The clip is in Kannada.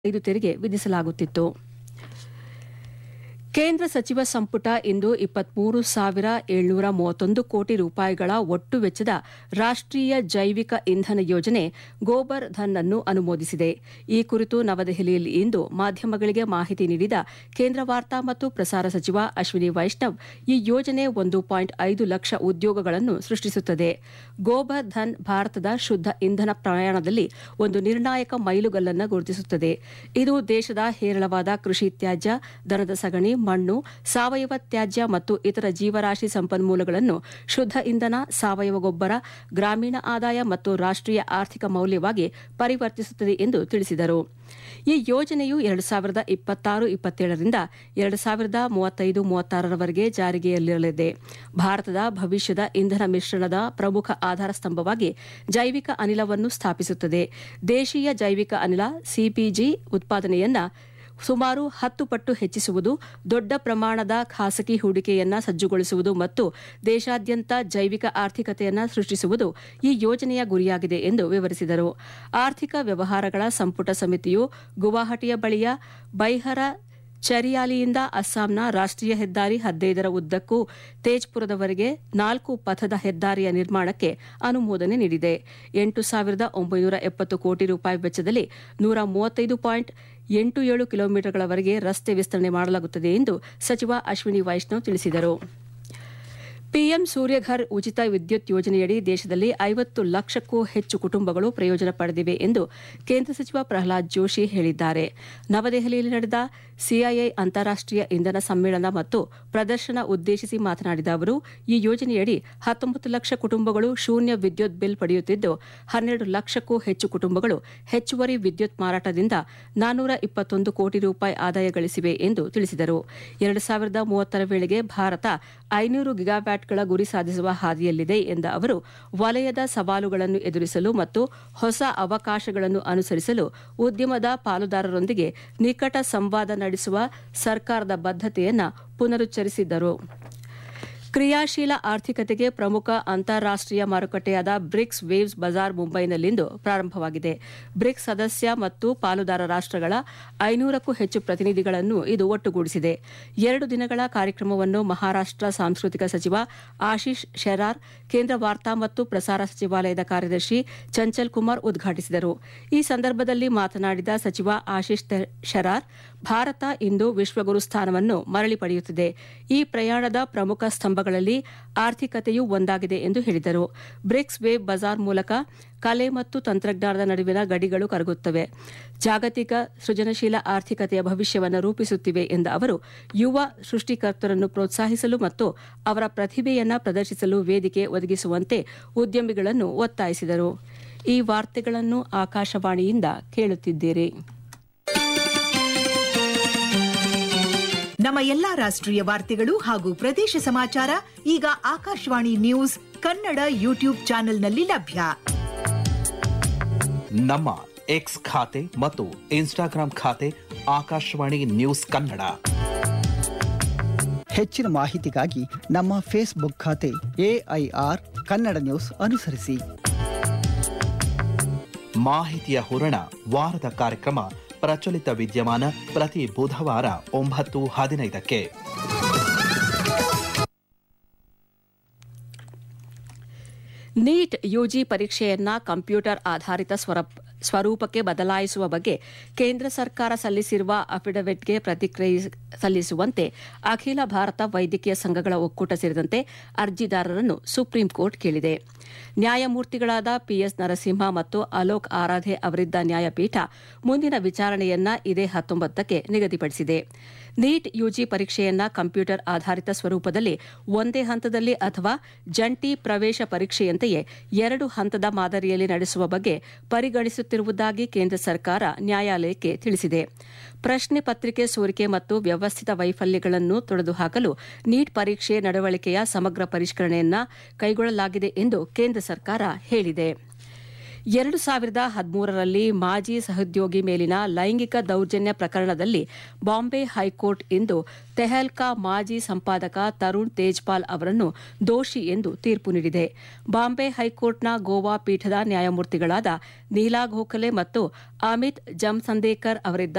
ಐದು ತೆರಿಗೆ ವಿಧಿಸಲಾಗುತ್ತಿತ್ತು ಕೇಂದ್ರ ಸಚಿವ ಸಂಪುಟ ಇಂದು ಇಪ್ಪತ್ಮೂರು ಸಾವಿರ ಏಳ್ನೂರ ಮೂವತ್ತೊಂದು ಕೋಟಿ ರೂಪಾಯಿಗಳ ಒಟ್ಟು ವೆಚ್ಚದ ರಾಷ್ಟೀಯ ಜೈವಿಕ ಇಂಧನ ಯೋಜನೆ ಗೋಬರ್ ಧನ್ ಅನ್ನು ಅನುಮೋದಿಸಿದೆ ಈ ಕುರಿತು ನವದೆಹಲಿಯಲ್ಲಿ ಇಂದು ಮಾಧ್ಯಮಗಳಿಗೆ ಮಾಹಿತಿ ನೀಡಿದ ಕೇಂದ್ರ ವಾರ್ತಾ ಮತ್ತು ಪ್ರಸಾರ ಸಚಿವ ಅಶ್ವಿನಿ ವೈಷ್ಣವ್ ಈ ಯೋಜನೆ ಒಂದು ಪಾಯಿಂಟ್ ಐದು ಲಕ್ಷ ಉದ್ಯೋಗಗಳನ್ನು ಸೃಷ್ಟಿಸುತ್ತದೆ ಗೋಬರ್ ಧನ್ ಭಾರತದ ಶುದ್ದ ಇಂಧನ ಪ್ರಯಾಣದಲ್ಲಿ ಒಂದು ನಿರ್ಣಾಯಕ ಮೈಲುಗಲ್ಲನ್ನು ಗುರುತಿಸುತ್ತದೆ ಇದು ದೇಶದ ಹೇರಳವಾದ ಕೃಷಿ ತ್ಯಾಜ್ಯ ದನದ ಸಗಣಿ ಮಣ್ಣು ಸಾವಯವ ತ್ಯಾಜ್ಯ ಮತ್ತು ಇತರ ಜೀವರಾಶಿ ಸಂಪನ್ಮೂಲಗಳನ್ನು ಶುದ್ದ ಇಂಧನ ಸಾವಯವ ಗೊಬ್ಬರ ಗ್ರಾಮೀಣ ಆದಾಯ ಮತ್ತು ರಾಷ್ಟೀಯ ಆರ್ಥಿಕ ಮೌಲ್ಯವಾಗಿ ಪರಿವರ್ತಿಸುತ್ತದೆ ಎಂದು ತಿಳಿಸಿದರು ಈ ಯೋಜನೆಯು ಎರಡು ಸಾವಿರದ ಇಪ್ಪತ್ತಾರು ಇಪ್ಪತ್ತೇಳರಿಂದ ಎರಡು ಸಾವಿರದ ಮೂವತ್ತೈದು ಮೂವತ್ತಾರರವರೆಗೆ ಜಾರಿಗೆಯಲ್ಲಿರಲಿದೆ ಭಾರತದ ಭವಿಷ್ಯದ ಇಂಧನ ಮಿಶ್ರಣದ ಪ್ರಮುಖ ಆಧಾರ ಸ್ತಂಭವಾಗಿ ಜೈವಿಕ ಅನಿಲವನ್ನು ಸ್ಥಾಪಿಸುತ್ತದೆ ದೇಶೀಯ ಜೈವಿಕ ಅನಿಲ ಸಿಪಿಜಿ ಉತ್ಪಾದನೆಯನ್ನ ಸುಮಾರು ಹತ್ತು ಪಟ್ಟು ಹೆಚ್ಚಿಸುವುದು ದೊಡ್ಡ ಪ್ರಮಾಣದ ಖಾಸಗಿ ಹೂಡಿಕೆಯನ್ನ ಸಜ್ಜುಗೊಳಿಸುವುದು ಮತ್ತು ದೇಶಾದ್ಯಂತ ಜೈವಿಕ ಆರ್ಥಿಕತೆಯನ್ನ ಸೃಷ್ಟಿಸುವುದು ಈ ಯೋಜನೆಯ ಗುರಿಯಾಗಿದೆ ಎಂದು ವಿವರಿಸಿದರು ಆರ್ಥಿಕ ವ್ಯವಹಾರಗಳ ಸಂಪುಟ ಸಮಿತಿಯು ಗುವಾಹಟಿಯ ಬಳಿಯ ಬೈಹರ ಚರಿಯಾಲಿಯಿಂದ ಅಸ್ಸಾಂನ ರಾಷ್ಟೀಯ ಹೆದ್ದಾರಿ ಹದಿನೈದರ ಉದ್ದಕ್ಕೂ ತೇಜ್ಪುರದವರೆಗೆ ನಾಲ್ಕು ಪಥದ ಹೆದ್ದಾರಿಯ ನಿರ್ಮಾಣಕ್ಕೆ ಅನುಮೋದನೆ ನೀಡಿದೆ ಎಂಟು ಸಾವಿರದ ಒಂಬೈನೂರ ಎಪ್ಪತ್ತು ಕೋಟಿ ರೂಪಾಯಿ ವೆಚ್ಚದಲ್ಲಿ ನೂರ ಮೂವತ್ತೈದು ಪಾಯಿಂಟ್ ಎಂಟು ಏಳು ಕಿಲೋಮೀಟರ್ಗಳವರೆಗೆ ರಸ್ತೆ ವಿಸ್ತರಣೆ ಮಾಡಲಾಗುತ್ತದೆ ಎಂದು ಸಚಿವ ಅಶ್ವಿನಿ ವೈಷ್ಣವ್ ತಿಳಿಸಿದರು ಪಿಎಂ ಸೂರ್ಯಘರ್ ಉಚಿತ ವಿದ್ಯುತ್ ಯೋಜನೆಯಡಿ ದೇಶದಲ್ಲಿ ಐವತ್ತು ಲಕ್ಷಕ್ಕೂ ಹೆಚ್ಚು ಕುಟುಂಬಗಳು ಪ್ರಯೋಜನ ಪಡೆದಿವೆ ಎಂದು ಕೇಂದ್ರ ಸಚಿವ ಪ್ರಹ್ಲಾದ್ ಜೋಶಿ ಹೇಳಿದ್ದಾರೆ ನವದೆಹಲಿಯಲ್ಲಿ ನಡೆದ ಸಿಐಐ ಅಂತಾರಾಷ್ಟೀಯ ಇಂಧನ ಸಮ್ಮೇಳನ ಮತ್ತು ಪ್ರದರ್ಶನ ಉದ್ದೇಶಿಸಿ ಮಾತನಾಡಿದ ಅವರು ಈ ಯೋಜನೆಯಡಿ ಹತ್ತೊಂಬತ್ತು ಲಕ್ಷ ಕುಟುಂಬಗಳು ಶೂನ್ಯ ವಿದ್ಯುತ್ ಬಿಲ್ ಪಡೆಯುತ್ತಿದ್ದು ಹನ್ನೆರಡು ಲಕ್ಷಕ್ಕೂ ಹೆಚ್ಚು ಕುಟುಂಬಗಳು ಹೆಚ್ಚುವರಿ ವಿದ್ಯುತ್ ಮಾರಾಟದಿಂದ ನಾನ್ನೂರ ಇಪ್ಪತ್ತೊಂದು ಕೋಟಿ ರೂಪಾಯಿ ಆದಾಯ ಗಳಿಸಿವೆ ಎಂದು ತಿಳಿಸಿದರು ಎರಡು ಸಾವಿರದ ಮೂವತ್ತರ ವೇಳೆಗೆ ಭಾರತ ಐನೂರು ಗಿಗಾವ್ಯಾಟ್ಗಳ ಗುರಿ ಸಾಧಿಸುವ ಹಾದಿಯಲ್ಲಿದೆ ಎಂದ ಅವರು ವಲಯದ ಸವಾಲುಗಳನ್ನು ಎದುರಿಸಲು ಮತ್ತು ಹೊಸ ಅವಕಾಶಗಳನ್ನು ಅನುಸರಿಸಲು ಉದ್ಯಮದ ಪಾಲುದಾರರೊಂದಿಗೆ ನಿಕಟ ಸಂವಾದ ನಡೆಸುವ ಸರ್ಕಾರದ ಬದ್ದತೆಯನ್ನು ಪುನರುಚ್ಚರಿಸಿದ್ದರು ಕ್ರಿಯಾಶೀಲ ಆರ್ಥಿಕತೆಗೆ ಪ್ರಮುಖ ಅಂತಾರಾಷ್ಟೀಯ ಮಾರುಕಟ್ಟೆಯಾದ ಬ್ರಿಕ್ಸ್ ವೇವ್ಸ್ ಬಜಾರ್ ಮುಂಬೈನಲ್ಲಿಂದು ಪ್ರಾರಂಭವಾಗಿದೆ ಬ್ರಿಕ್ಸ್ ಸದಸ್ಯ ಮತ್ತು ಪಾಲುದಾರ ರಾಷ್ಟಗಳ ಐನೂರಕ್ಕೂ ಹೆಚ್ಚು ಪ್ರತಿನಿಧಿಗಳನ್ನು ಇದು ಒಟ್ಟುಗೂಡಿಸಿದೆ ಎರಡು ದಿನಗಳ ಕಾರ್ಯಕ್ರಮವನ್ನು ಮಹಾರಾಷ್ಟ ಸಾಂಸ್ಕೃತಿಕ ಸಚಿವ ಆಶೀಶ್ ಶೆರಾರ್ ಕೇಂದ್ರ ವಾರ್ತಾ ಮತ್ತು ಪ್ರಸಾರ ಸಚಿವಾಲಯದ ಕಾರ್ಯದರ್ಶಿ ಚಂಚಲ್ ಕುಮಾರ್ ಉದ್ಘಾಟಿಸಿದರು ಈ ಸಂದರ್ಭದಲ್ಲಿ ಮಾತನಾಡಿದ ಸಚಿವ ಆಶೀಶ್ ಶೆರಾರ್ ಭಾರತ ಇಂದು ವಿಶ್ವಗುರು ಸ್ಥಾನವನ್ನು ಮರಳಿ ಪಡೆಯುತ್ತಿದೆ ಈ ಪ್ರಯಾಣದ ಪ್ರಮುಖ ಸ್ತಂಭಗಳಲ್ಲಿ ಆರ್ಥಿಕತೆಯೂ ಒಂದಾಗಿದೆ ಎಂದು ಹೇಳಿದರು ಬ್ರಿಕ್ಸ್ ವೇವ್ ಬಜಾರ್ ಮೂಲಕ ಕಲೆ ಮತ್ತು ತಂತ್ರಜ್ಞಾನದ ನಡುವಿನ ಗಡಿಗಳು ಕರಗುತ್ತವೆ ಜಾಗತಿಕ ಸೃಜನಶೀಲ ಆರ್ಥಿಕತೆಯ ಭವಿಷ್ಯವನ್ನು ರೂಪಿಸುತ್ತಿವೆ ಎಂದ ಅವರು ಯುವ ಸೃಷ್ಟಿಕರ್ತರನ್ನು ಪ್ರೋತ್ಸಾಹಿಸಲು ಮತ್ತು ಅವರ ಪ್ರತಿಭೆಯನ್ನು ಪ್ರದರ್ಶಿಸಲು ವೇದಿಕೆ ಒದಗಿಸುವಂತೆ ಉದ್ಯಮಿಗಳನ್ನು ಒತ್ತಾಯಿಸಿದರು ಈ ವಾರ್ತೆಗಳನ್ನು ಆಕಾಶವಾಣಿಯಿಂದ ಕೇಳುತ್ತಿದ್ದೀರಿ ನಮ್ಮ ಎಲ್ಲಾ ರಾಷ್ಟ್ರೀಯ ವಾರ್ತೆಗಳು ಹಾಗೂ ಪ್ರದೇಶ ಸಮಾಚಾರ ಈಗ ಆಕಾಶವಾಣಿ ನ್ಯೂಸ್ ಕನ್ನಡ ಯೂಟ್ಯೂಬ್ ಚಾನೆಲ್ನಲ್ಲಿ ಲಭ್ಯ ನಮ್ಮ ಎಕ್ಸ್ ಖಾತೆ ಮತ್ತು ಇನ್ಸ್ಟಾಗ್ರಾಂ ಖಾತೆ ಆಕಾಶವಾಣಿ ನ್ಯೂಸ್ ಕನ್ನಡ ಹೆಚ್ಚಿನ ಮಾಹಿತಿಗಾಗಿ ನಮ್ಮ ಫೇಸ್ಬುಕ್ ಖಾತೆ ಎಐಆರ್ ಕನ್ನಡ ನ್ಯೂಸ್ ಅನುಸರಿಸಿ ಮಾಹಿತಿಯ ಹೂರಣ ವಾರದ ಕಾರ್ಯಕ್ರಮ ಪ್ರಚಲಿತ ವಿದ್ಯಮಾನ ಪ್ರತಿ ಬುಧವಾರ ಒಂಬತ್ತು ಹದಿನೈದಕ್ಕೆ ನೀಟ್ ಯುಜಿ ಪರೀಕ್ಷೆಯನ್ನ ಕಂಪ್ಯೂಟರ್ ಆಧಾರಿತ ಸ್ವರೂಪಕ್ಕೆ ಬದಲಾಯಿಸುವ ಬಗ್ಗೆ ಕೇಂದ್ರ ಸರ್ಕಾರ ಸಲ್ಲಿಸಿರುವ ಅಫಿಡವಿಟ್ಗೆ ಪ್ರತಿಕ್ರಿಯೆ ಸಲ್ಲಿಸುವಂತೆ ಅಖಿಲ ಭಾರತ ವೈದ್ಯಕೀಯ ಸಂಘಗಳ ಒಕ್ಕೂಟ ಸೇರಿದಂತೆ ಅರ್ಜಿದಾರರನ್ನು ಸುಪ್ರೀಂ ಕೋರ್ಟ್ ಕೇಳಿದೆ ನ್ಯಾಯಮೂರ್ತಿಗಳಾದ ಪಿಎಸ್ ನರಸಿಂಹ ಮತ್ತು ಅಲೋಕ್ ಆರಾಧೆ ಅವರಿದ್ದ ನ್ಯಾಯಪೀಠ ಮುಂದಿನ ವಿಚಾರಣೆಯನ್ನ ಇದೇ ಹತ್ತೊಂಬತ್ತಕ್ಕೆ ನಿಗದಿಪಡಿಸಿದೆ ನೀಟ್ ಯುಜಿ ಪರೀಕ್ಷೆಯನ್ನ ಕಂಪ್ಯೂಟರ್ ಆಧಾರಿತ ಸ್ವರೂಪದಲ್ಲಿ ಒಂದೇ ಹಂತದಲ್ಲಿ ಅಥವಾ ಜಂಟಿ ಪ್ರವೇಶ ಪರೀಕ್ಷೆಯಂತೆಯೇ ಎರಡು ಹಂತದ ಮಾದರಿಯಲ್ಲಿ ನಡೆಸುವ ಬಗ್ಗೆ ಪರಿಗಣಿಸುತ್ತಿರುವುದಾಗಿ ಕೇಂದ್ರ ಸರ್ಕಾರ ನ್ಯಾಯಾಲಯಕ್ಕೆ ತಿಳಿಸಿದೆ ಪ್ರಶ್ನೆ ಪತ್ರಿಕೆ ಸೋರಿಕೆ ಮತ್ತು ವ್ಯವಸ್ಥಿತ ವೈಫಲ್ಯಗಳನ್ನು ತೊಡೆದುಹಾಕಲು ನೀಟ್ ಪರೀಕ್ಷೆ ನಡವಳಿಕೆಯ ಸಮಗ್ರ ಪರಿಷ್ಕರಣೆಯನ್ನ ಕೈಗೊಳ್ಳಲಾಗಿದೆ ಎಂದು ಕೇಂದ್ರ ಸರ್ಕಾರ ಹೇಳಿದೆ ಎರಡು ಸಾವಿರದ ಹದಿಮೂರರಲ್ಲಿ ಮಾಜಿ ಸಹೋದ್ಯೋಗಿ ಮೇಲಿನ ಲೈಂಗಿಕ ದೌರ್ಜನ್ಯ ಪ್ರಕರಣದಲ್ಲಿ ಬಾಂಬೆ ಹೈಕೋರ್ಟ್ ಇಂದು ತೆಹಲ್ಕಾ ಮಾಜಿ ಸಂಪಾದಕ ತರುಣ್ ತೇಜ್ಪಾಲ್ ಅವರನ್ನು ದೋಷಿ ಎಂದು ತೀರ್ಪು ನೀಡಿದೆ ಬಾಂಬೆ ಹೈಕೋರ್ಟ್ನ ಗೋವಾ ಪೀಠದ ನ್ಯಾಯಮೂರ್ತಿಗಳಾದ ನೀಲಾ ಗೋಖಲೆ ಮತ್ತು ಅಮಿತ್ ಜಮ್ಸಂದೇಕರ್ ಅವರಿದ್ದ